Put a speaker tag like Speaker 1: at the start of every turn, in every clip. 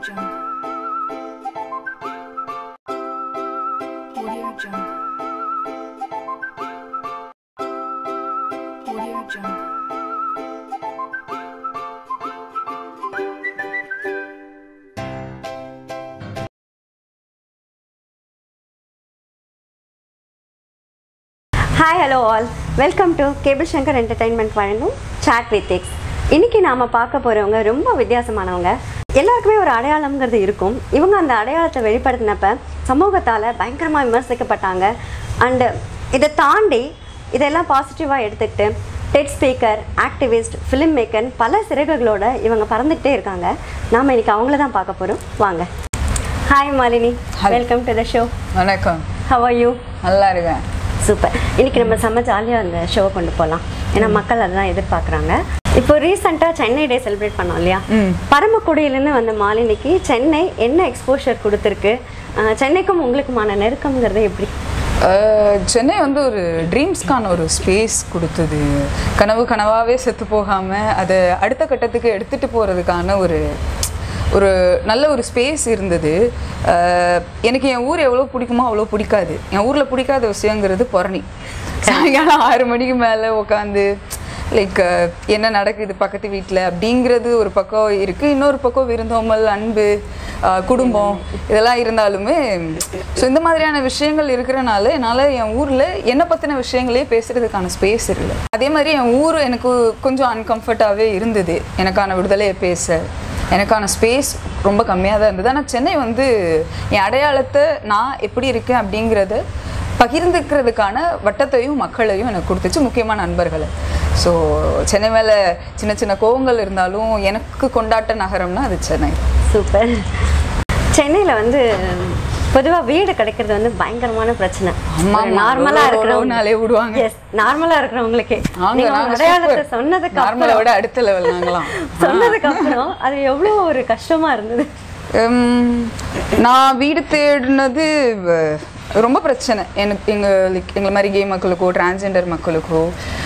Speaker 1: Jungle. Audio Jungle. Audio Jungle.
Speaker 2: Hi hello all welcome to cable Shankar entertainment வழங்கும் chat with X இன்னைக்கு நாம் பார்க்க போகிறவங்க ரொம்ப வித்தியாசமானவங்க எல்லாருக்குமே ஒரு அடையாளம்ங்கிறது இருக்கும் இவங்க அந்த அடையாளத்தை வெளிப்படுத்தினப்ப சமூகத்தால் பயங்கரமாக விமர்சிக்கப்பட்டாங்க அண்டு இதை தாண்டி இதெல்லாம் பாசிட்டிவாக எடுத்துக்கிட்டு TED speaker activist filmmaker பல சிறகுகளோட இவங்க பறந்துக்கிட்டே இருக்காங்க நாம் இன்னைக்கு அவங்கள தான் பார்க்க போகிறோம் வாங்க hi Malini
Speaker 3: Hi.
Speaker 2: Welcome to the show
Speaker 3: வணக்கம்
Speaker 2: ஹவ் ஆர் யூ
Speaker 3: நல்லா இருக்கேன்
Speaker 2: சூப்பர் இன்னைக்கு நம்ம செம்ம ஜாலியாக அந்த ஷோவை கொண்டு போகலாம் ஏன்னா மக்கள் அதுதான் எதிர்பார்க்குறாங்க இப்போ ரீசெண்டாக சென்னை டே செலிப்ரேட் பண்ணோம் இல்லையா
Speaker 3: ம்.
Speaker 2: பரமக்குடியிலேருந்து வந்த மாலினிக்கு சென்னை என்ன எக்ஸ்போஷர் கொடுத்துருக்கு அஹ், சென்னைக்கும் உங்களுக்குமான நெருக்கம்ங்கிறது எப்படி
Speaker 3: அஹ், சென்னை வந்து ஒரு ட்ரீம்ஸ்க்கான ஒரு ஸ்பேஸ் கொடுத்தது கனவு கனவாகவே செத்து போகாமல் அதை அடுத்த கட்டத்துக்கு எடுத்துகிட்டு போகிறதுக்கான ஒரு ஒரு நல்ல ஒரு ஸ்பேஸ் இருந்தது அஹ், எனக்கு என் ஊர் எவ்வளோ பிடிக்குமோ அவ்வளோ பிடிக்காது என் ஊரில் பிடிக்காத விஷயங்கிறது புறணி சாயங்காலம் ஆறு மணிக்கு மேலே உட்காந்து லைக் என்ன நடக்குது பக்கத்து வீட்டில் அப்படிங்கிறது ஒரு பக்கம் இருக்குது இன்னொரு பக்கம் விருந்தோம்பல் அன்பு அஹ், குடும்பம் இதெல்லாம் இருந்தாலுமே ஸோ இந்த மாதிரியான விஷயங்கள் இருக்கிறனால என்னால் என் ஊரில் என்னை பற்றின விஷயங்களே பேசுகிறதுக்கான ஸ்பேஸ் இல்லை அதே மாதிரி என் ஊர் எனக்கு கொஞ்சம் அன்கம்ஃபர்ட்டாகவே இருந்தது எனக்கான விடுதலையை பேச எனக்கான ஸ்பேஸ் ரொம்ப கம்மியாக தான் இருந்தது ஆனால் சென்னை வந்து என் அடையாளத்தை நான் எப்படி இருக்கேன் அப்படிங்கிறத பகிர்ந்துக்கிறதுக்கான வட்டத்தையும் மக்களையும் எனக்கு கொடுத்துச்சு முக்கியமான நண்பர்களை ஸோ சென்னை மேலே சின்ன சின்ன கோவங்கள் இருந்தாலும் எனக்கு கொண்டாட்ட நகரம்னா அது சென்னை
Speaker 2: சூப்பர் சென்னையில் வந்து பொதுவாக வீடு கிடைக்கிறது வந்து பயங்கரமான பிரச்சனை
Speaker 3: ஆமா, ஆமா.
Speaker 2: நார்மலாக
Speaker 3: ரோ- ரோ- ரோனாலே விடுவாங்க.
Speaker 2: எஸ் நார்மலாக இருக்கிறவங்களுக்கே
Speaker 3: நாங்க
Speaker 2: நீங்க
Speaker 3: நாங்க
Speaker 2: அடையாளத்தை
Speaker 3: super.
Speaker 2: சொன்னதுக்கு
Speaker 3: நார்மலை
Speaker 2: அப்புறம்
Speaker 3: விட அடுத்த லெவல் நாங்களாம்
Speaker 2: சொன்னதுக்கு அப்புறம் அது எவ்வளோ ஒரு கஷ்டமா இருந்தது
Speaker 3: உம், நான் வீடு தேடினது வ- ரொம்ப பிரச்சனை எனக்கு எங்கள் லைக் எங்களை மாதிரி கே மக்களுக்கோ டிரான்ஸ்ஜெண்டர் மக்களுக்கோ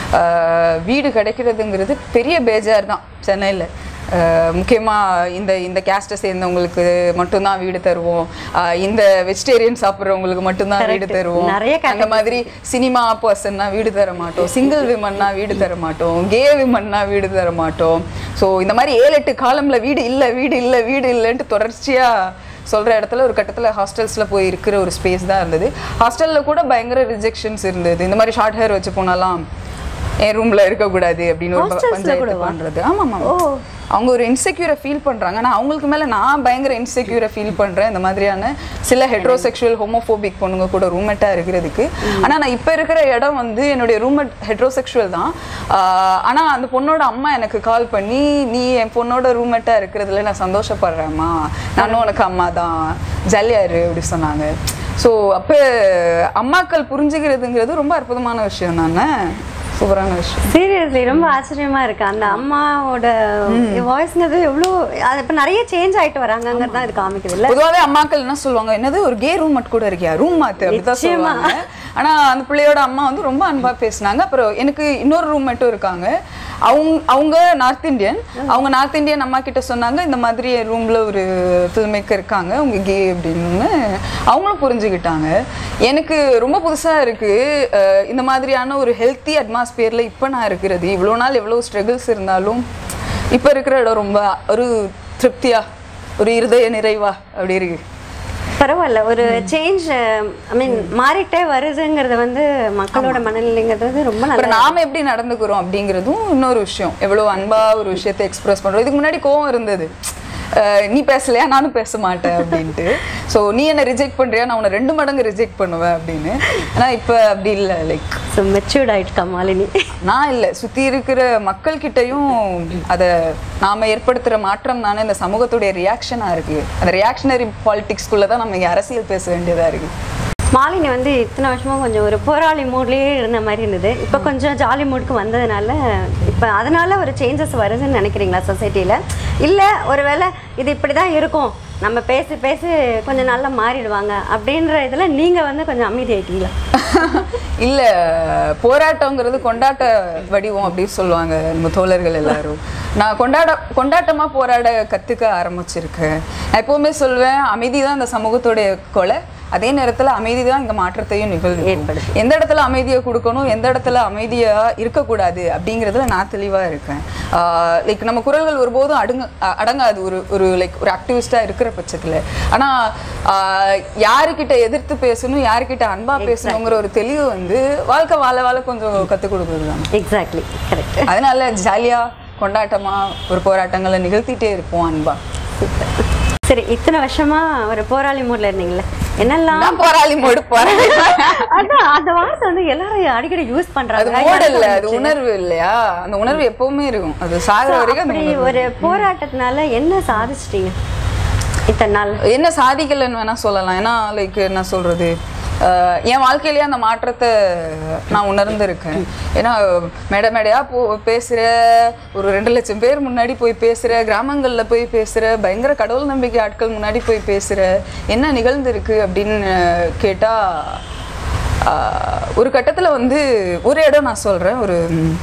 Speaker 3: ஆஹ், வீடு கிடைக்கிறதுங்கிறது பெரிய பேஜார் தான் சென்னையில் முக்கியமாக இந்த இந்த கேஸ்ட்டை சேர்ந்தவங்களுக்கு மட்டும்தான் வீடு தருவோம் ஆஹ், இந்த வெஜிடேரியன் சாப்பிட்றவங்களுக்கு மட்டும்தான் வீடு
Speaker 2: Correct.
Speaker 3: தருவோம்
Speaker 2: நிறைய
Speaker 3: அந்த மாதிரி சினிமா பர்சன்னா வீடு தர மாட்டோம் சிங்கிள் விமன்னா வீடு தர மாட்டோம் கே விமன்னா வீடு தர மாட்டோம் ஸோ இந்த மாதிரி ஏழு எட்டு காலம்ல வீடு இல்லை வீடு இல்லை வீடு இல்லைன்ட்டு தொடர்ச்சியா சொல்ற இடத்துல ஒரு கட்டத்துல ஹாஸ்டல்ஸ்ல போய் இருக்கிற ஒரு ஸ்பேஸ் தான் இருந்தது ஹாஸ்டல்ல கூட பயங்கர ரிஜெக்ஷன்ஸ் இருந்தது இந்த மாதிரி ஷார்ட் ஹேர் வச்சு போனாலாம் என் ரூம்ல இருக்கக்கூடாது அப்படின்னு ஒரு ப-
Speaker 2: Hostelsல
Speaker 3: பஞ்சாயத்து
Speaker 2: கூடவா?
Speaker 3: பண்றது ஆமா ஆமா
Speaker 2: ஓ.
Speaker 3: அவங்க ஒரு இன்செக்யூரை ஃபீல் பண்றாங்க ஆனா அவங்களுக்கு மேல நான் பயங்கர இன்செக்யூரை ஃபீல் பண்றேன் இந்த மாதிரியான சில ஹெட்ரோசெக்ஷுவல் ஹோமோஃபோபிக் பொண்ணுங்க கூட ரூம்மேட்டா இருக்கிறதுக்கு ஆனா நான் இப்ப இருக்கிற இடம் வந்து என்னுடைய ரூம்மேட் ஹெட்ரோசெக்ஷுவல் தான் ஆஹ் ஆனா அந்த பொண்ணோட அம்மா எனக்கு கால் பண்ணி நீ என் பொண்ணோட ரூம்மேட்டா இருக்கிறதுல நான் சந்தோஷப்படுறேன்மா நானும் உனக்கு அம்மா தான் ஜாலியா இரு அப்படி சொன்னாங்க ஸோ அப்போ அம்மாக்கள் புரிஞ்சுக்கிறதுங்கிறது ரொம்ப அற்புதமான விஷயம் தானே சூப்பரான விஷயம்
Speaker 2: சீரியஸ்லி ரொம்ப ஆச்சரியமா இருக்கு அந்த அம்மாவோட வாய்ஸ்ங்கிறது எவ்வளோ அது இப்போ நிறைய சேஞ்ச் ஆயிட்டு வராங்கங்கிறது தான் இது காமிக்குது இல்ல
Speaker 3: பொதுவாகவே அம்மாக்கள் என்ன சொல்லுவாங்க என்னது ஒரு கே ரூம் மட்டும் கூட இருக்கியா ரூம் மாத்து அப்படிதான்
Speaker 2: நிச்சயமா.
Speaker 3: சொல்லுவாங்க ஆனா அந்த பிள்ளையோட அம்மா வந்து ரொம்ப அன்பா பேசுனாங்க அப்புறம் எனக்கு இன்னொரு ரூம் மட்டும் இருக்காங்க அவங்க அவங்க நார்த் இந்தியன் அவங்க நார்த் இந்தியன் அம்மா கிட்ட சொன்னாங்க இந்த மாதிரி என் ரூம்ல ஒரு ஃபில்ம் மேக்கர் இருக்காங்க அவங்க கே அப்படின்னு அவங்களும் புரிஞ்சுக்கிட்டாங்க எனக்கு ரொம்ப புதுசா இருக்கு அஹ் இந்த மாதிரியான ஒரு ஹெல்த்தி அட்மாஸ்பியர்ல இப்போ நான் இருக்கிறது இவ்வளோ நாள் எவ்வளோ ஸ்ட்ரகிள்ஸ் இருந்தாலும் இப்போ இருக்கிற இடம் ரொம்ப ஒரு திருப்தியா ஒரு இருதய நிறைவா அப்படி இருக்கு
Speaker 2: பரவாயில்ல ஒரு சேஞ்ச் ஐ மீன் மாறிட்டே வருதுங்கிறது வந்து மக்களோட மனநிலைங்கிறது வந்து ரொம்ப நல்லா
Speaker 3: அப்புறம் நாம எப்படி நடந்துக்கிறோம் அப்படிங்கிறதும் இன்னொரு விஷயம் எவ்வளவு அன்பா ஒரு விஷயத்தை எக்ஸ்பிரஸ் பண்றோம் இதுக்கு முன்னாடி கோவம் இருந்தது அஹ் நீ பேசலையா நானும் பேச மாட்டேன் அப்படின்ட்டு ஸோ நீ என்ன ரிஜெக்ட் பண்றியா நான் உன்னை ரெண்டு மடங்கு ரிஜெக்ட் பண்ணுவேன் அப்படின்னு ஆனா இப்போ அப்படி இல்லை லைக்
Speaker 2: ஸோ மெச்சூர்ட் ஆயிட்டு மாலினி
Speaker 3: நான் இல்லை சுத்தி இருக்கிற மக்கள் கிட்டயும் அதை நாம ஏற்படுத்துற மாற்றம் தானே இந்த சமூகத்துடைய ரியாக்ஷனா இருக்கு அந்த ரியாக்ஷனரி பாலிடிக்ஸ்குள்ள தான் நம்ம இங்க அரசியல் பேச வேண்டியதா இருக்கு
Speaker 2: மாலினி வந்து இத்தனை வருஷமா கொஞ்சம் ஒரு போராளி மூட்லயே இருந்த மாதிரி இருந்தது இப்போ கொஞ்சம் ஜாலி மூடுக்கு வந்ததுனால இப்போ அதனால ஒரு சேஞ்சஸ் வருதுன்னு நினைக்கிறீங்களா சொசைட்டியில் இல்லை ஒருவேளை இது இப்படி தான் இருக்கும் நம்ம பேசி பேசி கொஞ்சம் நல்லா மாறிடுவாங்க அப்படின்ற இதில் நீங்கள் வந்து கொஞ்சம் அமைதி ஆயிட்டீங்களா
Speaker 3: இல்ல போராட்டங்கிறது கொண்டாட்ட வடிவம் அப்படின்னு சொல்லுவாங்க நம்ம தோழர்கள் எல்லாரும் நான் கொண்டாட கொண்டாட்டமா போராட கத்துக்க ஆரம்பிச்சிருக்கேன் நான் எப்பவுமே சொல்வேன் அமைதி தான் இந்த சமூகத்துடைய கொலை அதே நேரத்துல அமைதி தான் இந்த மாற்றத்தையும் நிகழ்வு
Speaker 2: ஏற்படுத்தும்.
Speaker 3: எந்த இடத்துல அமைதியை கொடுக்கணும் எந்த இடத்துல அமைதியா இருக்கக்கூடாது அப்படிங்கிறதுல நான் தெளிவா இருக்கேன் லைக் நம்ம குரல்கள் ஒருபோதும் அடுங்க அ- அடங்காது ஒரு ஒரு லைக் ஒரு ஆக்டிவிஸ்டா இருக்கிற பட்சத்துல ஆனா ஆஹ், யாருக்கிட்ட எதிர்த்து பேசணும் யாருக்கிட்ட அன்பா பேசணுங்கிற ஒரு தெளிவு வந்து வாழ்க்கை வாழ வாழ கொஞ்சம் கத்துக் கொடுக்குறது தான்
Speaker 2: எக்ஸாக்ட்லி கரெக்ட்
Speaker 3: அதனால ஜாலியா கொண்டாட்டமா ஒரு போராட்டங்களை நிகழ்த்திட்டே இருப்போம் அன்பா
Speaker 2: சரி இத்தனை வருஷமா ஒரு போராளி மூட்ல இருந்தீங்கல்ல என்னெல்லாம்
Speaker 3: நான் போராளி மோடு போறேன்
Speaker 2: அதான் அந்த வார்த்தை வந்து எல்லாரும் அடிக்கடி யூஸ்
Speaker 3: அது
Speaker 2: பண்றாங்க
Speaker 3: மோடு இல்ல அது உணர்வு இல்லையா அந்த உணர்வு எப்பவுமே இருக்கும் அது சாகிற வரைக்கும் அந்த
Speaker 2: அப்படி ஒரு போராட்டத்தினால என்ன சாதிச்சிட்டீங்க இத்தனை நாள்
Speaker 3: என்ன சாதிக்கலைன்னு வேணா சொல்லலாம் ஏன்னா லைக் என்ன சொல்றது அஹ் என் வாழ்க்கையிலேயே அந்த மாற்றத்தை நான் உணர்ந்திருக்கேன் ஏன்னா மேடை மேடையா போ பேசுற ஒரு ரெண்டு லட்சம் பேர் முன்னாடி போய் பேசுற கிராமங்கள்ல போய் பேசுற பயங்கர கடவுள் நம்பிக்கை ஆட்கள் முன்னாடி போய் பேசுற என்ன நிகழ்ந்திருக்கு அப்படின்னு கேட்டா அஹ் ஒரு கட்டத்துல வந்து ஒரு இடம் நான் சொல்றேன் ஒரு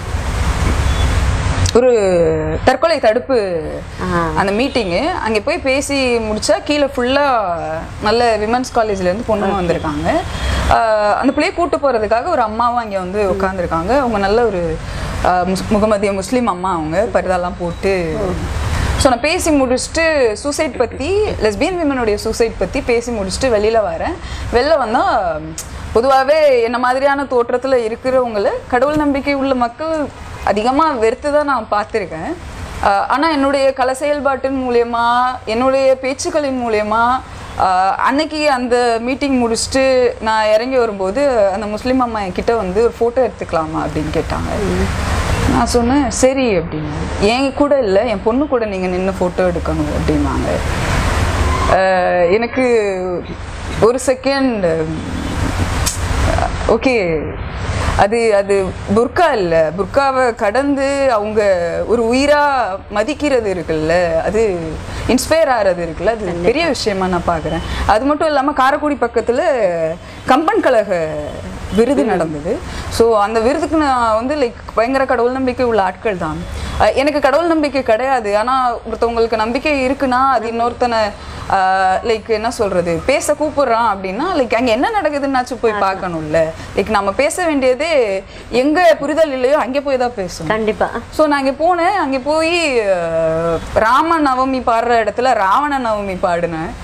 Speaker 3: ஒரு தற்கொலை தடுப்பு அந்த மீட்டிங்கு அங்கே போய் பேசி முடிச்சா கீழே ஃபுல்லாக நல்ல விமன்ஸ் காலேஜ்லேருந்து பொண்ணுங்க வந்திருக்காங்க ஆஹ் அந்த பிள்ளையை கூட்டு போகிறதுக்காக ஒரு அம்மாவும் அங்கே வந்து உட்காந்துருக்காங்க அவங்க நல்ல ஒரு ஆஹ் முஸ் முகமதிய முஸ்லீம் அம்மா அவங்க பரிதாலாம் போட்டு ஸோ நான் பேசி முடிச்சுட்டு சூசைட் பற்றி லெஸ்பியன் விமனுடைய சூசைட் பற்றி பேசி முடிச்சுட்டு வெளியில் வரேன் வெளில வந்தால் பொதுவாகவே என்ன மாதிரியான தோற்றத்தில் இருக்கிறவங்கள கடவுள் நம்பிக்கை உள்ள மக்கள் அதிகமாக வெறுத்து தான் நான் பார்த்துருக்கேன் ஆஹ் ஆனா என்னுடைய கல செயல்பாட்டின் மூலியமா என்னுடைய பேச்சுக்களின் மூலியமா ஆஹ் அன்னைக்கு அந்த மீட்டிங் முடிச்சுட்டு நான் இறங்கி வரும்போது அந்த முஸ்லீம் அம்மா என்கிட்ட வந்து ஒரு ஃபோட்டோ எடுத்துக்கலாமா அப்படின்னு கேட்டாங்க நான் சொன்னேன் சரி அப்படின்னு என் கூட இல்லை என் பொண்ணு கூட நீங்கள் நின்று ஃபோட்டோ எடுக்கணும் அப்படின்னாங்க ஆஹ் எனக்கு ஒரு செகண்ட் ஓகே அது அது புர்கா இல்லை புர்காவை கடந்து அவங்க ஒரு உயிரா மதிக்கிறது இருக்குல்ல அது இன்ஸ்பயர் ஆகிறது இருக்குல்ல அது பெரிய விஷயமா நான் பார்க்குறேன் அது மட்டும் இல்லாமல் காரைக்குடி பக்கத்தில் கம்பன் கழக விருது நடந்தது ஸோ அந்த விருதுக்கு நான் வந்து லைக் பயங்கர கடவுள் நம்பிக்கை உள்ள ஆட்கள் தான் அஹ் எனக்கு கடவுள் நம்பிக்கை கிடையாது ஆனால் ஒருத்தவங்களுக்கு நம்பிக்கை இருக்குன்னா அது இன்னொருத்தனை லைக் என்ன சொல்றது பேச கூப்பிடுறான் அப்படின்னா லைக் அங்க என்ன நடக்குதுன்னாச்சும் போய் பார்க்கணும்ல லைக் நம்ம பேச வேண்டியதே எங்க புரிதல் இல்லையோ அங்கே போய் தான் பேசணும்
Speaker 2: கண்டிப்பா
Speaker 3: ஸோ நான் அங்கே போனேன் அங்கே போய் அஹ், ராம நவமி பாடுற இடத்துல ராவண நவமி பாடினேன்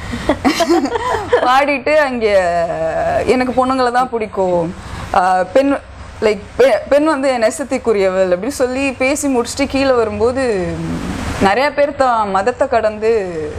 Speaker 3: பாடிட்டு அங்கே எனக்கு பொண்ணுங்களை தான் பிடிக்கும் அஹ், பெண் லைக் பெண் வந்து என் நெசத்திக்குரியவள் அப்படின்னு சொல்லி பேசி முடிச்சுட்டு கீழே வரும்போது நிறைய பேர் தான் மதத்தை கடந்து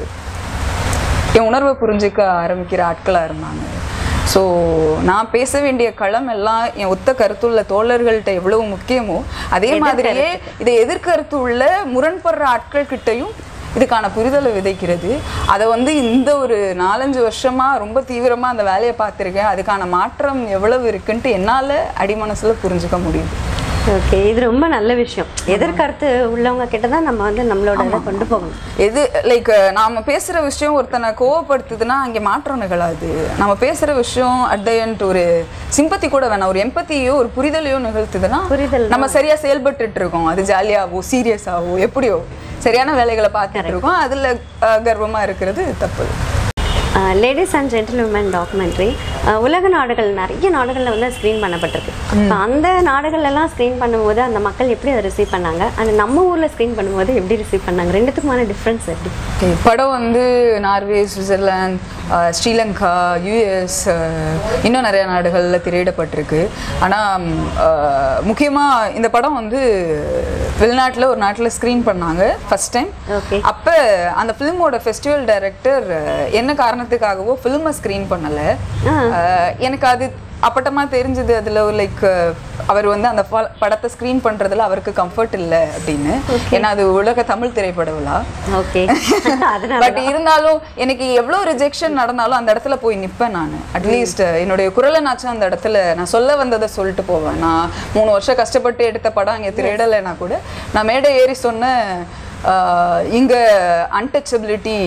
Speaker 3: என் உணர்வை புரிஞ்சுக்க ஆரம்பிக்கிற ஆட்களாக இருந்தாங்க ஸோ நான் பேச வேண்டிய களம் எல்லாம் என் ஒத்த கருத்துள்ள தோழர்கள்ட்ட எவ்வளவு முக்கியமோ அதே மாதிரியே இதை எதிர்கருத்து உள்ள முரண்படுற ஆட்கள் கிட்டயும் இதுக்கான புரிதலை விதைக்கிறது அதை வந்து இந்த ஒரு நாலஞ்சு வருஷமா ரொம்ப தீவிரமா அந்த வேலையை பார்த்துருக்கேன் அதுக்கான மாற்றம் எவ்வளவு இருக்குன்ட்டு என்னால் அடிமனசுல புரிஞ்சுக்க முடியுது
Speaker 2: ஓகே இது ரொம்ப நல்ல விஷயம் எதிர்கருத்து உள்ளவங்க கிட்ட தான் நம்ம வந்து நம்மளோட இதை கொண்டு போகணும்
Speaker 3: எது லைக் நாம பேசுற விஷயம் ஒருத்தனை கோவப்படுத்துதுன்னா அங்கே மாற்றம் நிகழாது நம்ம பேசுற விஷயம் அட் த end ஒரு சிம்பத்தி கூட வேணாம் ஒரு எம்பத்தியோ ஒரு புரிதலையோ நிகழ்த்துதுன்னா
Speaker 2: புரிதல்
Speaker 3: நம்ம சரியா செயல்பட்டுட்டு இருக்கோம் அது ஜாலியாவோ சீரியஸாவோ எப்படியோ சரியான வேலைகளை பார்த்துட்டு இருக்கோம் அதுல அஹ், கர்வமா இருக்கிறது தப்பு
Speaker 2: லேடிஸ் அண்ட் ஜென்டில்வுமன் டாக்குமெண்ட்ரி உலக நாடுகள் நிறைய நாடுகளில் வந்து ஸ்க்ரீன் பண்ணப்பட்டிருக்கு இப்போ அந்த நாடுகள்ல எல்லாம் ஸ்க்ரீன் பண்ணும்போது அந்த மக்கள் எப்படி அதை ரிசீவ் பண்ணாங்க அந்த நம்ம ஊரில் ஸ்க்ரீன் பண்ணும்போது எப்படி ரிசீவ் பண்ணாங்க ரெண்டுத்துக்குமான டிஃப்ரென்ஸ் எப்படி
Speaker 3: Okay, படம் வந்து Norway Switzerland ah, Sri Lanka US இன்னும் நிறைய நாடுகளில் திரையிடப்பட்டிருக்கு ஆனால் முக்கியமாக இந்த படம் வந்து வெளிநாட்டில் ஒரு நாட்டில் ஸ்க்ரீன் பண்ணாங்க ஃபர்ஸ்ட் டைம்
Speaker 2: ஓகே
Speaker 3: அப்போ அந்த ஃபிலிமோட ஃபெஸ்டிவல் டைரக்டர் என்ன காரணத்துக்காகவோ ஃபிலிமை ஸ்க்ரீன் பண்ணலை எனக்கு அது அப்பட்டமா தெரிஞ்சது அதில் ஒரு லைக் அவர் வந்து அந்த ப- படத்தை ஸ்க்ரீன் பண்ணுறதுல அவருக்கு கம்ஃபர்ட் இல்லை அப்படின்னு ஏன்னா அது உலக தமிழ் திரைப்பட விழா
Speaker 2: ஓகே அதனால
Speaker 3: பட் இருந்தாலும் எனக்கு எவ்வளோ ரிஜெக்ஷன் நடந்தாலும் அந்த இடத்துல போய் நிற்பேன் நான் அட்லீஸ்ட் என்னுடைய குரலை நாச்சும் அந்த இடத்துல நான் சொல்ல வந்ததை சொல்லிட்டு போவேன் நான் மூணு வருஷம் கஷ்டப்பட்டு எடுத்த படம் அங்கே திரையிடலைன்னா கூட நான் மேடை ஏறி சொன்னேன் ஆஹ், இங்க அன்டச்சபிலிட்டி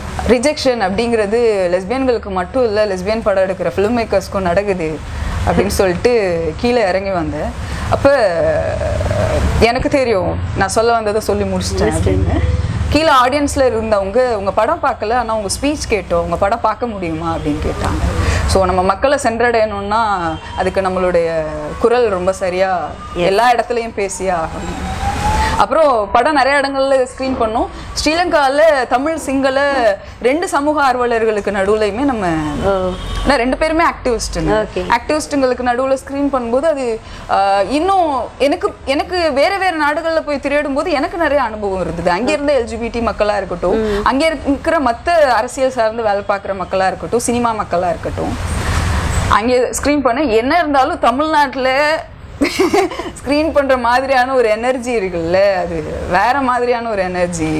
Speaker 3: ரிஜெக்ஷன் அப்படிங்கிறது லெஸ்பியன்களுக்கு மட்டும் இல்லை லெஸ்பியன் படம் எடுக்கிற ஃபிலிம் மேக்கர்ஸ்க்கும் நடக்குது அப்படின்னு சொல்லிட்டு கீழே இறங்கி வந்தேன் அப்போ எனக்கு தெரியும் நான் சொல்ல வந்ததை சொல்லி முடிச்சிட்டேன் அப்படின்னு கீழே ஆடியன்ஸில் இருந்தவங்க உங்கள் படம் பார்க்கல ஆனால் உங்கள் ஸ்பீச் கேட்டோம் உங்கள் படம் பார்க்க முடியுமா அப்படின்னு கேட்டாங்க ஸோ நம்ம மக்களை சென்றடையணும்னா அதுக்கு நம்மளுடைய குரல் ரொம்ப சரியாக எல்லா இடத்துலையும் பேசியே ஆகணும் அப்புறம் படம் நிறைய இடங்கள்ல ஸ்க்ரீன் பண்ணோம் ஸ்ரீலங்காவில் தமிழ் சிங்கள ரெண்டு சமூக ஆர்வலர்களுக்கு நடுவுலையுமே நம்ம
Speaker 2: ஓ
Speaker 3: ஆனா ரெண்டு பேருமே ஆக்டிவிஸ்ட்டுங்க
Speaker 2: Okay.
Speaker 3: ஆக்டிவிஸ்ட்டுங்களுக்கு நடுவில் ஸ்க்ரீன் பண்ணும்போது அது ஆஹ், இன்னும் எனக்கு எனக்கு வேற வேற நாடுகளில் போய் திரையிடும் போது எனக்கு நிறைய அனுபவம் இருந்தது அங்கே இருந்த எல்ஜிபிடி மக்களா இருக்கட்டும் அங்கே இருக்கிற மற்ற அரசியல் சார்ந்து வேலை பார்க்குற மக்களா இருக்கட்டும் சினிமா மக்களா இருக்கட்டும் அங்கே ஸ்க்ரீன் பண்ண என்ன இருந்தாலும் தமிழ்நாட்டில் ஸ்க்ரீன் பண்ற மாதிரியான ஒரு எனர்ஜி இருக்குல்ல அது வேற மாதிரியான ஒரு எனர்ஜி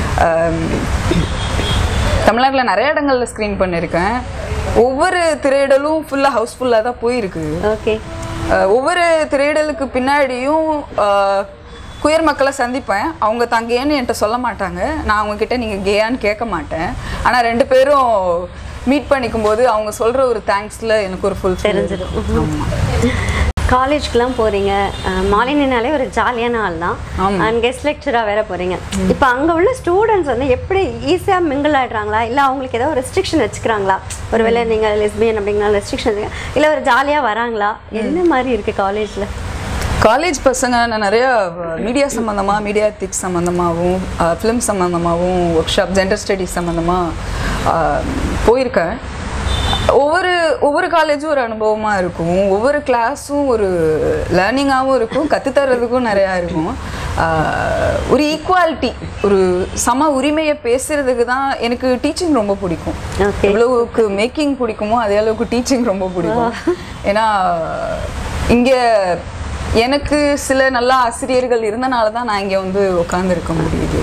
Speaker 3: தமிழ்நாட்டில் நிறைய இடங்கள்ல ஸ்க்ரீன் பண்ணியிருக்கேன் ஒவ்வொரு திரையிடலும் ஃபுல்லாக ஹவுஸ்ஃபுல்லாக தான் போயிருக்கு
Speaker 2: ஓகே
Speaker 3: அஹ் ஒவ்வொரு திரையிடலுக்கு பின்னாடியும் அஹ், குயர் மக்களை சந்திப்பேன் அவங்க தான் கேன்னு என்கிட்ட சொல்ல மாட்டாங்க நான் அவங்க கிட்ட நீங்கள் கேயான்னு கேட்க மாட்டேன் ஆனால் ரெண்டு பேரும் மீட் பண்ணிக்கும் போது அவங்க சொல்கிற ஒரு தேங்க்ஸில் எனக்கு ஒரு ஃபுல்
Speaker 2: தெரிஞ்சிடும்.
Speaker 3: ஆமாம்
Speaker 2: காலேஜ்க்குலாம் போறீங்க அஹ் மாலினினாலே ஒரு ஜாலியான ஆள் தான்
Speaker 3: ஆமா.
Speaker 2: அண்ட் கெஸ்ட் லெக்சராக வேற போறீங்க இப்போ அங்கே உள்ள ஸ்டூடெண்ட்ஸ் வந்து எப்படி ஈஸியாக மிங்கிள் ஆயிடுறாங்களா இல்லை அவங்களுக்கு ஏதோ ரெஸ்ட்ரிக்ஷன் வச்சுக்கிறாங்களா ஒருவேளை நீங்கள் லெஸ்பியன் அப்படிங்கிற ரெஸ்ட்ரிக்ஷன் இல்லை ஒரு ஜாலியாக வராங்களா என்ன மாதிரி இருக்கு காலேஜில்
Speaker 3: காலேஜ் பசங்க நான் நிறைய மீடியா சம்மந்தமாக மீடியா எத்திக்ஸ் சம்மந்தமாகவும் ஃபிலிம் சம்மந்தமாகவும் ஒர்க் ஷாப் ஜெண்டர் ஸ்டடீஸ் சம்மந்தமாக போயிருக்கேன் ஒவ்வொரு ஒவ்வொரு காலேஜும் ஒரு அனுபவமாக இருக்கும் ஒவ்வொரு கிளாஸும் ஒரு லேர்னிங்காகவும் இருக்கும் கற்றுத்தர்றதுக்கும் நிறையா இருக்கும் ஆஹ் ஒரு ஈக்குவாலிட்டி ஒரு சம உரிமையை பேசுறதுக்கு தான் எனக்கு டீச்சிங் ரொம்ப பிடிக்கும்
Speaker 2: Okay.
Speaker 3: எவ்வளவுக்கு மேக்கிங் பிடிக்குமோ அதே அளவுக்கு டீச்சிங் ரொம்ப பிடிக்கும் ஏன்னா இங்கே எனக்கு சில நல்ல ஆசிரியர்கள் இருந்தனால தான் நான் இங்கே வந்து உட்காந்துருக்க முடியுது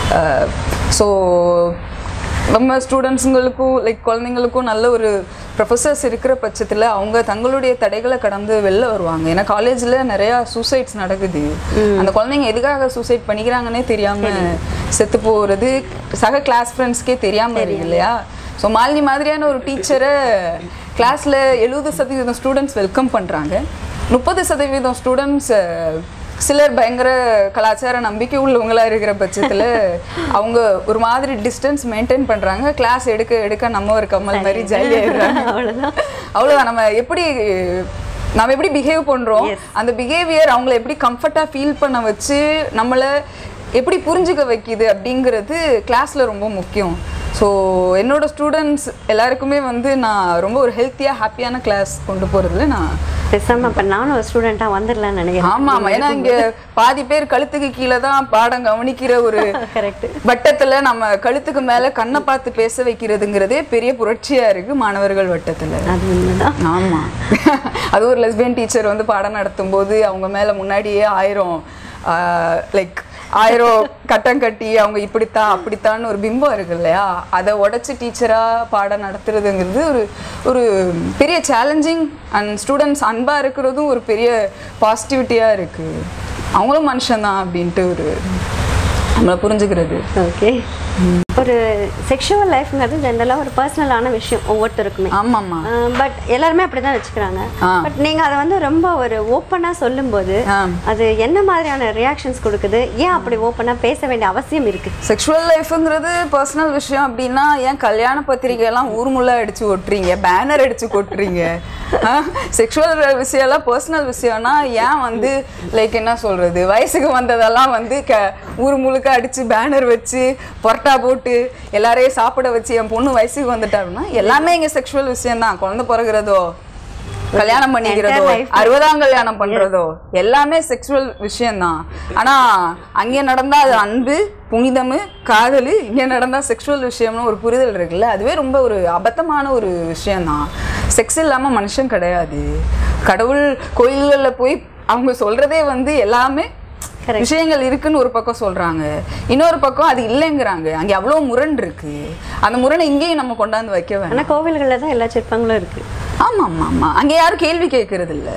Speaker 3: ஸோ நம்ம ஸ்டூடெண்ட்ஸுங்களுக்கும் லைக் குழந்தைங்களுக்கும் நல்ல ஒரு ப்ரொஃபஸர்ஸ் இருக்கிற பட்சத்தில் அவங்க தங்களுடைய தடைகளை கடந்து வெளில வருவாங்க ஏன்னா காலேஜில் நிறையா சூசைட்ஸ் நடக்குது அந்த குழந்தைங்க எதுக்காக சூசைட் பண்ணிக்கிறாங்கன்னே தெரியாமல் செத்து போகிறது சக கிளாஸ் ஃப்ரெண்ட்ஸ்க்கே தெரியாமல் இருக்கு இல்லையா ஸோ மாலினி மாதிரியான ஒரு டீச்சரை கிளாஸில் எழுபது சதவீதம் ஸ்டூடெண்ட்ஸ் வெல்கம் பண்ணுறாங்க முப்பது சதவீதம் ஸ்டூடெண்ட்ஸ் சிலர் பயங்கர கலாச்சார நம்பிக்கை உள்ளவங்களா இருக்கிற பட்சத்தில் அவங்க ஒரு மாதிரி டிஸ்டன்ஸ் மெயின்டைன் பண்ணுறாங்க கிளாஸ் எடுக்க எடுக்க நம்ம ஒரு கம்மல் மாதிரி ஜாலியாகிடுறாங்க
Speaker 2: அவ்வளோதான்
Speaker 3: அவ்வளோதான் நம்ம எப்படி நம்ம எப்படி பிஹேவ் பண்ணுறோம் அந்த பிஹேவியர் அவங்கள எப்படி கம்ஃபர்ட்டாக ஃபீல் பண்ண வச்சு நம்மளை எப்படி புரிஞ்சுக்க வைக்குது அப்படிங்கிறது கிளாஸில் ரொம்ப முக்கியம் ஸோ என்னோட ஸ்டூடெண்ட்ஸ் எல்லாருக்குமே வந்து நான் ரொம்ப ஒரு ஹெல்த்தியாக ஹாப்பியான கிளாஸ் கொண்டு போகிறதுல நான்
Speaker 2: பேசாம இப்போ நானும் ஒரு ஸ்டூடெண்ட்டாக வந்துடலான்னு நினைக்கிறேன்
Speaker 3: ஆமா ஆமா ஏன்னா இங்க பாதி பேர் கழுத்துக்கு கீழே தான் பாடம் கவனிக்கிற ஒரு
Speaker 2: கரெக்ட்
Speaker 3: வட்டத்துல நம்ம கழுத்துக்கு மேல கண்ணை பார்த்து பேச வைக்கிறதுங்கிறதே பெரிய புரட்சியா இருக்கு மாணவர்கள் வட்டத்துல
Speaker 2: அது உண்மைதான்
Speaker 3: ஆமா அது ஒரு லெஸ்பியன் டீச்சர் வந்து பாடம் நடத்தும் போது அவங்க மேல முன்னாடியே ஆயிரம் லைக் ஆயிரம் கட்டம் கட்டி அவங்க இப்படித்தான் அப்படித்தான்னு ஒரு பிம்பம் இருக்கு இல்லையா அதை உடைச்சு டீச்சரா பாடம் நடத்துறதுங்கிறது ஒரு ஒரு பெரிய சேலஞ்சிங் அண்ட் ஸ்டூடெண்ட்ஸ் அன்பா இருக்கிறதும் ஒரு பெரிய பாசிட்டிவிட்டியா இருக்கு அவங்களும் மனுஷன்தான் அப்படின்ட்டு ஒரு நம்மளை புரிஞ்சுக்கிறது
Speaker 2: ஓகே ஒரு செக்ஷுவல் லைஃப்ங்கிறது ஜென்ரலாக ஒரு பர்சனலான விஷயம் ஒவ்வொருத்தருக்குமே
Speaker 3: ஆமாம்மா
Speaker 2: பட் எல்லாருமே அப்படி தான் வச்சுக்கிறாங்க
Speaker 3: ஆ.
Speaker 2: பட் நீங்கள் அதை வந்து ரொம்ப ஒரு ஓப்பனாக சொல்லும்போது
Speaker 3: ஆ.
Speaker 2: அது என்ன மாதிரியான ரியாக்ஷன்ஸ் கொடுக்குது ஏன் அப்படி ஓப்பனாக பேச வேண்டிய அவசியம் இருக்கு
Speaker 3: செக்ஷுவல் லைஃப்ங்கிறது பர்சனல் விஷயம் அப்படின்னா ஏன் கல்யாண பத்திரிக்கையெல்லாம் ஊர்முள்ள அடிச்சு ஒட்டுறீங்க பேனர் அடிச்சு கொட்டுறீங்க செக்ஷுவல் விஷயம்லாம் பர்சனல் விஷயம்னா ஏன் வந்து லைக் என்ன சொல்றது வயசுக்கு வந்ததெல்லாம் வந்து க ஊர் முழுக்க அடிச்சு பேனர் வச்சு பொரட்டா போட்டு எல்லாரையும் சாப்பிட வச்சு என் பொண்ணு வயசுக்கு வந்துட்டா அப்படின்னா எல்லாமே இங்க செக்ஷுவல் விஷயம் தான் குழந்தை பிறகுறதோ கல்யாணம் பண்ணிக்கிறதோ
Speaker 2: Entire life.
Speaker 3: அறுபதாம் கல்யாணம் பண்றதோ எல்லாமே செக்ஷுவல் விஷயம்தான் ஆனா அங்கே நடந்தா அது அன்பு புனிதமு காதல் இங்கே நடந்தா செக்ஷுவல் விஷயம்னு ஒரு புரிதல் இருக்குல்ல அதுவே ரொம்ப ஒரு அபத்தமான ஒரு விஷயம்தான் செக்ஸ் இல்லாம மனுஷன் கிடையாது கடவுள் கோயில்களில் போய் அவங்க சொல்றதே வந்து எல்லாமே
Speaker 2: Correct.
Speaker 3: விஷயங்கள் இருக்குன்னு ஒரு பக்கம் சொல்றாங்க இன்னொரு பக்கம் அது இல்லைங்கிறாங்க அங்கே அவ்வளோ முரண் இருக்கு அந்த முரணை இங்கேயும் நம்ம கொண்டாந்து வைக்க வேணாம்
Speaker 2: ஆனால் கோவில்களில் தான் எல்லா சிற்பங்களும் இருக்கு
Speaker 3: ஆமா ஆமா ஆமா அங்க யாரும் கேள்வி கேட்கறது இல்ல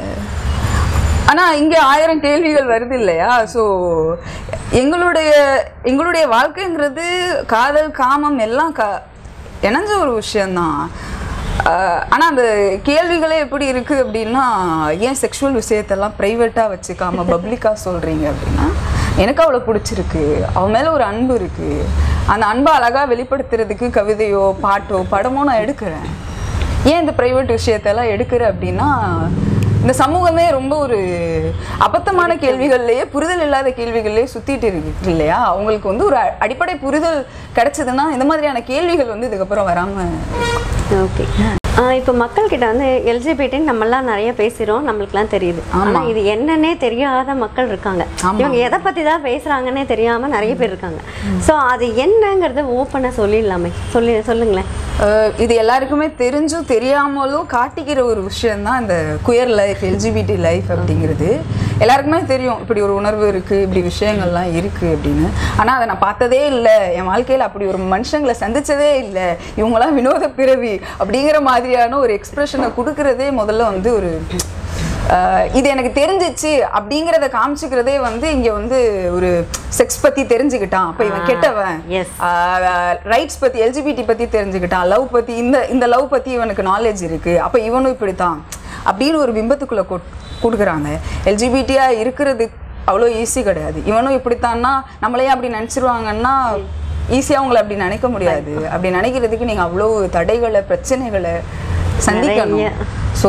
Speaker 3: ஆனா இங்க ஆயிரம் கேள்விகள் வருது இல்லையா ஸோ எங்களுடைய எங்களுடைய வாழ்க்கைங்கிறது காதல் காமம் எல்லாம் க இணைஞ்ச ஒரு விஷயம்தான் ஆஹ் ஆனா அந்த கேள்விகளே எப்படி இருக்கு அப்படின்னா ஏன் செக்ஷுவல் விஷயத்தெல்லாம் ப்ரைவேட்டா வச்சுக்காம பப்ளிக்கா சொல்றீங்க அப்படின்னா எனக்கு அவளை பிடிச்சிருக்கு அவன் மேல ஒரு அன்பு இருக்கு அந்த அன்பை அழகா வெளிப்படுத்துறதுக்கு கவிதையோ பாட்டோ படமோ நான் எடுக்கிறேன் ஏன் இந்த ப்ரைவேட் விஷயத்தெல்லாம் எடுக்கிற அப்படின்னா இந்த சமூகமே ரொம்ப ஒரு அபத்தமான கேள்விகள்லயே புரிதல் இல்லாத கேள்விகள்லயே சுத்திட்டு இருக்கு இல்லையா அவங்களுக்கு வந்து ஒரு அ- அடிப்படை புரிதல் கிடைச்சதுன்னா இந்த மாதிரியான கேள்விகள் வந்து இதுக்கப்புறம் வராம
Speaker 2: ஓகே இப்போ மக்கள்கிட்ட வந்து எல்ஜிபிடின்னு நம்மலாம் நிறைய பேசுகிறோம் நம்மளுக்குலாம் தெரியுது ஆனால் இது என்னன்னே தெரியாத மக்கள் இருக்காங்க இவங்க எதை பற்றி தான் பேசுகிறாங்கன்னே தெரியாமல் நிறைய பேர் இருக்காங்க ஸோ அது என்னங்கிறத ஓப்பனாக சொல்லிடலாமே சொல்லி சொல்லுங்களேன்
Speaker 3: அஹ் இது எல்லாருக்குமே தெரிஞ்சும் தெரியாமலும் காட்டிக்கிற ஒரு விஷயம்தான் இந்த குயர் லைஃப் எல்ஜிபிடி லைஃப் அப்படிங்கிறது எல்லாருக்குமே தெரியும் இப்படி ஒரு உணர்வு இருக்கு இப்படி விஷயங்கள்லாம் இருக்கு அப்படின்னு ஆனா அதை நான் பார்த்ததே இல்லை என் வாழ்க்கையில அப்படி ஒரு மனுஷங்களை சந்திச்சதே இல்லை இவங்கெல்லாம் வினோத பிறவி அப்படிங்கிற மாதிரியான ஒரு எக்ஸ்பிரஷனை கொடுக்கறதே முதல்ல வந்து ஒரு ஆஹ் இது எனக்கு தெரிஞ்சிச்சு அப்படிங்கிறத காமிச்சிக்கிறதே வந்து இங்க வந்து ஒரு செக்ஸ் பத்தி தெரிஞ்சுக்கிட்டான் அப்ப இவன் கெட்டவன்
Speaker 2: yes.
Speaker 3: ரைட்ஸ் பத்தி எல்ஜிபிடி பத்தி தெரிஞ்சுக்கிட்டான் லவ் பத்தி இந்த இந்த லவ் பத்தி இவனுக்கு நாலேஜ் இருக்கு அப்ப இவனும் இப்படித்தான் அப்படின்னு ஒரு பிம்பத்துக்குள்ள கொட்- கொடுக்குறாங்க எல்ஜிபிடியா இருக்கிறது அவ்வளோ ஈஸி கிடையாது இவனும் இப்படித்தான்னா நம்மளையே அப்படி நினைச்சிருவாங்கன்னா ஈஸியா அவங்கள அப்படி நினைக்க முடியாது அப்படி நினைக்கிறதுக்கு நீங்க அவ்வளோ தடைகளை பிரச்சனைகளை சந்திக்கணும்
Speaker 2: நிறைய.
Speaker 3: ஸோ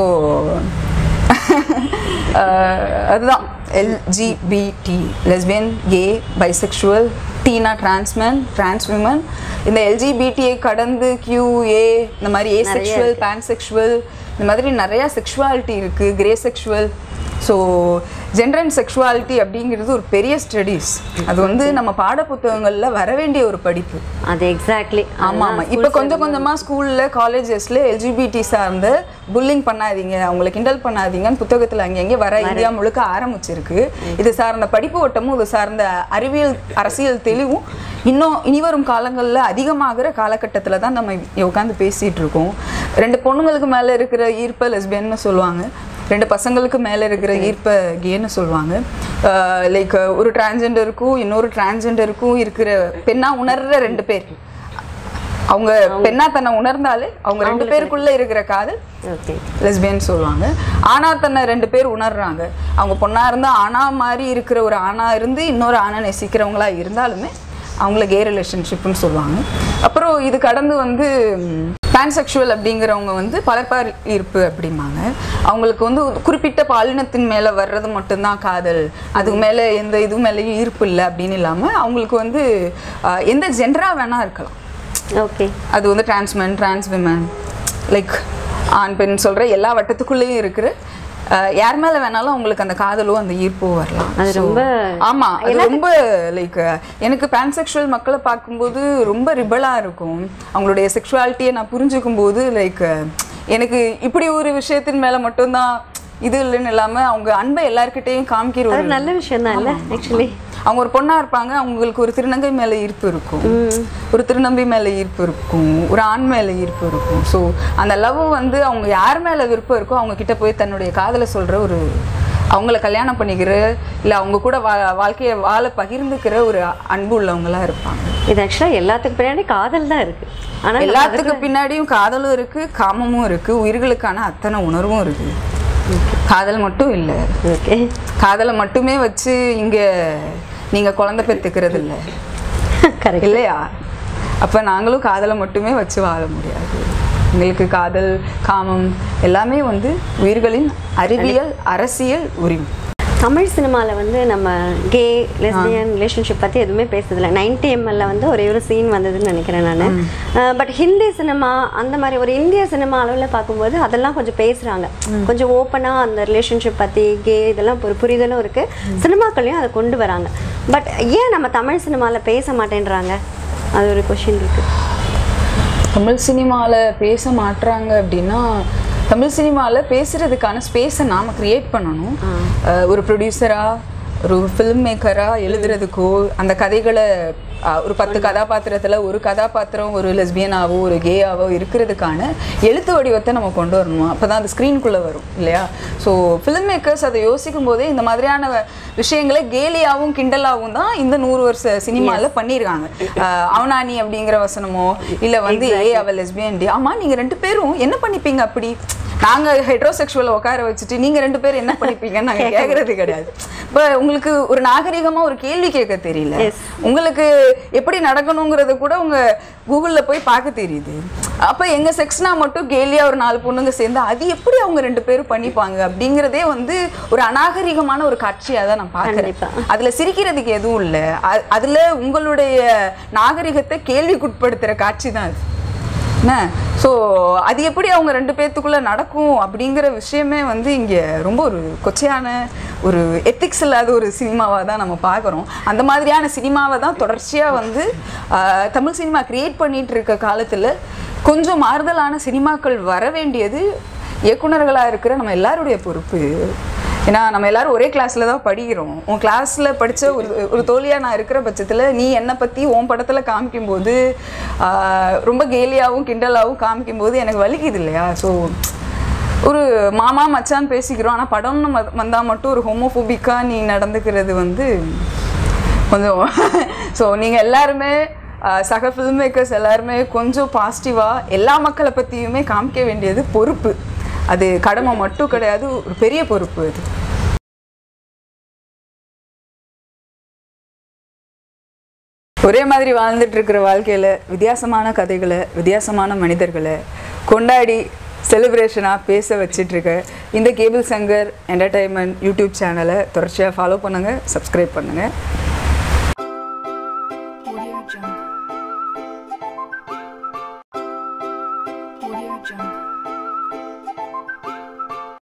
Speaker 3: அதுதான் எல்ஜிபிடி லெஸ்பியன் கே பைசெக்சுவல் டீனா டிரான்ஸ்மேன் டிரான்ஸ் விமன் இந்த எல்ஜிபிடியை கடந்து கியூஏ இந்த மாதிரி ஏ செக்ஷுவல் பேன்செக்சுவல் இந்த மாதிரி நிறையா செக்ஷுவாலிட்டி இருக்குது grey sexual so gender and sexuality அப்படிங்கிறது ஒரு பெரிய ஸ்டடீஸ் அது வந்து நம்ம பாட புத்தகங்கள்ல வர வேண்டிய ஒரு படிப்பு
Speaker 2: அது எக்ஸாக்ட்லி
Speaker 3: ஆமா ஆமா இப்போ கொஞ்சம் கொஞ்சமா ஸ்கூல்ல காலேஜஸ்ல எல்ஜிபிடி சார்ந்த புல்லிங் பண்ணாதீங்க அவங்கள கிண்டல் பண்ணாதீங்கன்னு புத்தகத்துல அங்கங்கே வர இந்தியா முழுக்க ஆரம்பிச்சிருக்கு இது சார்ந்த படிப்பு வட்டமும் இது சார்ந்த அறிவியல் அரசியல் தெளிவும் இன்னும் இனிவரும் காலங்கள்ல அதிகமாகிற காலகட்டத்துல தான் நம்ம உட்காந்து பேசிட்டு இருக்கோம் ரெண்டு பொண்ணுங்களுக்கு மேல இருக்கிற ஈர்ப்ப லெஸ்பியன்னு சொல்லுவாங்க ரெண்டு பசங்களுக்கு மேல இருக்கிற ஈர்ப்ப கேன்னு சொல்லுவாங்க லைக் ஒரு டிரான்ஜெண்டருக்கும் இன்னொரு டிரான்ஜெண்டருக்கும் இருக்கிற பெண்ணா உணர்ற ரெண்டு பேர் அவங்க பெண்ணா தன்னை உணர்ந்தாலே அவங்க ரெண்டு பேருக்குள்ள இருக்கிற காதல்
Speaker 2: ஓகே
Speaker 3: லெஸ்பியன் சொல்லுவாங்க ஆணா தன்னை ரெண்டு பேர் உணர்றாங்க அவங்க பொண்ணா இருந்தா ஆணா மாதிரி இருக்கிற ஒரு ஆணா இருந்து இன்னொரு ஆணை நேசிக்கிறவங்களா இருந்தாலுமே அவங்கள கே ரிலேஷன்ஷிப்னு சொல்லுவாங்க அப்புறம் இது கடந்து வந்து பான்செக்சுவல் அப்படிங்கிறவங்க வந்து பலர்பார் ஈர்ப்பு அப்படிம்பாங்க அவங்களுக்கு வந்து ஒரு குறிப்பிட்ட பாலினத்தின் மேலே வர்றது மட்டும்தான் காதல் அதுக்கு மேலே எந்த இது மேலேயும் ஈர்ப்பு இல்லை அப்படின்னு இல்லாமல் அவங்களுக்கு வந்து ஆஹ், எந்த ஜென்டராக வேணால் இருக்கலாம்
Speaker 2: ஓகே
Speaker 3: அது வந்து டிரான்ஸ்மென் டிரான்ஸ் விமன் லைக் ஆண் பெண் சொல்கிற எல்லா வட்டத்துக்குள்ளேயும் இருக்கிற அஹ், யார் மேலே வேணாலும் அவங்களுக்கு அந்த காதலோ அந்த ஈர்ப்போ வரலாம்
Speaker 2: அது
Speaker 3: So,
Speaker 2: ரொம்ப
Speaker 3: ஆமா அது ரொம்ப லைக் எனக்கு பான்செக்சுவல் மக்களை பார்க்கும்போது ரொம்ப ரிபலாக இருக்கும் அவங்களுடைய செக்ஷுவாலிட்டியை நான் புரிஞ்சுக்கும் போது லைக் எனக்கு இப்படி ஒரு விஷயத்தின் மேலே மட்டும்தான் இது இல்லைன்னு இல்லாமல் அவங்க அன்பை எல்லார்கிட்டயும் காமிக்கிற ஒரு
Speaker 2: அது நல்ல விஷயம் தான் இல்லை ஆக்சுவலி
Speaker 3: அவங்க ஒரு பொண்ணா இருப்பாங்க அவங்களுக்கு ஒரு திருநங்கை மேல ஈர்ப்பு இருக்கும் ஒரு திருநம்பி மேல ஈர்ப்பு இருக்கும் ஒரு ஆண் மேல ஈர்ப்பு இருக்கும் ஸோ அந்த லவ் வந்து அவங்க யார் மேல விருப்பம் இருக்கோ அவங்க கிட்ட போய் தன்னுடைய காதலை சொல்ற ஒரு அவங்கள கல்யாணம் பண்ணிக்கிற இல்லை அவங்க கூட வா வாழ்க்கையை வாழ பகிர்ந்துக்கிற ஒரு அன்பு உள்ளவங்களா இருப்பாங்க
Speaker 2: இது ஆக்சுவலாக எல்லாத்துக்கு பின்னாடி காதல் தான் இருக்கு ஆனால்
Speaker 3: எல்லாத்துக்கு பின்னாடியும் காதலும் இருக்கு காமமும் இருக்கு உயிர்களுக்கான அத்தனை உணர்வும் இருக்கு காதல் மட்டும் இல்லை
Speaker 2: ஓகே
Speaker 3: காதலை மட்டுமே வச்சு இங்க நீங்க குழந்தை பெற்றுக்கிறது இல்லை
Speaker 2: கரெக்ட்
Speaker 3: இல்லையா அப்ப நாங்களும் காதலை மட்டுமே வச்சு வாழ முடியாது எங்களுக்கு காதல் காமம் எல்லாமே வந்து உயிர்களின் அறிவியல் அரசியல் உரிமை
Speaker 2: தமிழ் சினிமாவில் வந்து நம்ம கே லெஸ்பியன் ரிலேஷன்ஷிப் பற்றி எதுவுமே பேசுறதில்ல நைன்டி எம்எல்ல வந்து ஒரே ஒரு சீன் வந்ததுன்னு நினைக்கிறேன் நான் பட் ஹிந்தி சினிமா அந்த மாதிரி ஒரு இந்திய சினிமா அளவில் பார்க்கும்போது அதெல்லாம் கொஞ்சம் பேசுகிறாங்க கொஞ்சம் ஓப்பனாக அந்த ரிலேஷன்ஷிப் பற்றி கே இதெல்லாம் ஒரு புரிதலும் இருக்குது சினிமாக்கள்லையும் அதை கொண்டு வராங்க பட் ஏன் நம்ம தமிழ் சினிமாவில் பேச மாட்டேன்றாங்க அது ஒரு கொஷின் இருக்குது
Speaker 3: தமிழ் சினிமாவில் பேச மாட்றாங்க அப்படின்னா தமிழ் சினிமாவில் பேசுறதுக்கான ஸ்பேஸை நாம கிரியேட் பண்ணணும் அஹ் ஒரு ப்ரொடியூசராக ஒரு ஃபில்ம் மேக்கராக எழுதுறதுக்கோ அந்த கதைகளை ஆஹ், ஒரு பத்து கதாபாத்திரத்தில் ஒரு கதாபாத்திரம் ஒரு லெஸ்பியனாவோ ஒரு கேயாவோ இருக்கிறதுக்கான எழுத்து வடிவத்தை நம்ம கொண்டு வரணும் அப்போ தான் அது ஸ்க்ரீனுக்குள்ளே வரும் இல்லையா ஸோ ஃபிலிம் மேக்கர்ஸ் அதை யோசிக்கும் போதே இந்த மாதிரியான வ- விஷயங்களை கேலியாகவும் கிண்டலாகவும் தான் இந்த நூறு வருஷ சினிமாவில் பண்ணியிருக்காங்க ஆஹ், அவனானி அப்படிங்கிற வசனமோ இல்லை வந்து ஏ அவ லெஸ்பியன் டே ஆமாம் நீங்கள் ரெண்டு பேரும் என்ன பண்ணிப்பீங்க அப்படி நாங்க ஹெட்ரோசெக்ஷுவலை உட்கார வச்சுட்டு நீங்க ரெண்டு பேரும் என்ன பண்ணிப்பீங்கன்னு நாங்க கேக்குறது கிடையாது இப்போ உங்களுக்கு ஒரு நாகரிகமா ஒரு கேள்வி கேட்க தெரியல
Speaker 2: Yes.
Speaker 3: உங்களுக்கு எப்படி நடக்கணுங்கிறத கூட உங்க கூகுள்ல போய் பார்க்க தெரியுது அப்ப எங்க செக்ஸ்னா மட்டும் கேலியா ஒரு நாலு பொண்ணுங்க சேர்ந்து அது எப்படி அவங்க ரெண்டு பேரும் பண்ணிப்பாங்க அப்படிங்கிறதே வந்து ஒரு அநாகரிகமான ஒரு காட்சியா தான் நான்
Speaker 2: கண்டிப்பா.
Speaker 3: பார்க்கறேன் அதுல சிரிக்கிறதுக்கு எதுவும் இல்லை அ- அதுல உங்களுடைய நாகரிகத்தை கேள்விக்குட்படுத்துற காட்சி தான் அது என்ன ஸோ அது எப்படி அவங்க ரெண்டு பேர்த்துக்குள்ள நடக்கும் அப்படிங்கிற விஷயமே வந்து இங்கே ரொம்ப ஒரு கொச்சையான ஒரு எத்திக்ஸ் இல்லாத ஒரு சினிமாவாக தான் நம்ம பார்க்குறோம் அந்த மாதிரியான சினிமாவை தான் தொடர்ச்சியாக வந்து ஆஹ், தமிழ் சினிமா கிரியேட் பண்ணிட்டு இருக்க காலத்தில் கொஞ்சம் மாறுதலான சினிமாக்கள் வர வேண்டியது இயக்குனர்களாக இருக்கிற நம்ம எல்லாருடைய பொறுப்பு ஏன்னா நம்ம எல்லாரும் ஒரே கிளாஸ்ல தான் படிக்கிறோம் உன் கிளாஸ்ல படிச்ச ஒரு ஒரு தோழியா நான் இருக்கிற பட்சத்துல நீ என்னை பத்தி உன் படத்துல காமிக்கும் போது ஆஹ், ரொம்ப கேலியாவும் கிண்டலாவும் காமிக்கும் போது எனக்கு வலிக்குது இல்லையா ஸோ ஒரு மாமா மச்சான் பேசிக்கிறோம் ஆனா படம்னு ம- வந்தா மட்டும் ஒரு ஹோமோஃபோபிக்கா நீ நடந்துக்கிறது வந்து கொஞ்சம் ஸோ நீங்க எல்லாருமே ஆஹ், சக ஃபில்ம் மேக்கர்ஸ் எல்லாருமே கொஞ்சம் பாசிட்டிவா எல்லா மக்களை பத்தியுமே காமிக்க வேண்டியது பொறுப்பு அது கடமை மட்டும் கிடையாது ஒரு பெரிய பொறுப்பு அது ஒரே மாதிரி வாழ்ந்துட்டு இருக்கிற வாழ்க்கையில வித்தியாசமான கதைகளை வித்தியாசமான மனிதர்களை கொண்டாடி செலிப்ரேஷனாக பேச வச்சிட்டு இருக்க இந்த கேபிள் சங்கர் என்டர்டைன்மெண்ட் யூடியூப் சேனலை தொடர்ச்சியாக ஃபாலோ பண்ணுங்கள் சப்ஸ்கிரைப் பண்ணுங்கள்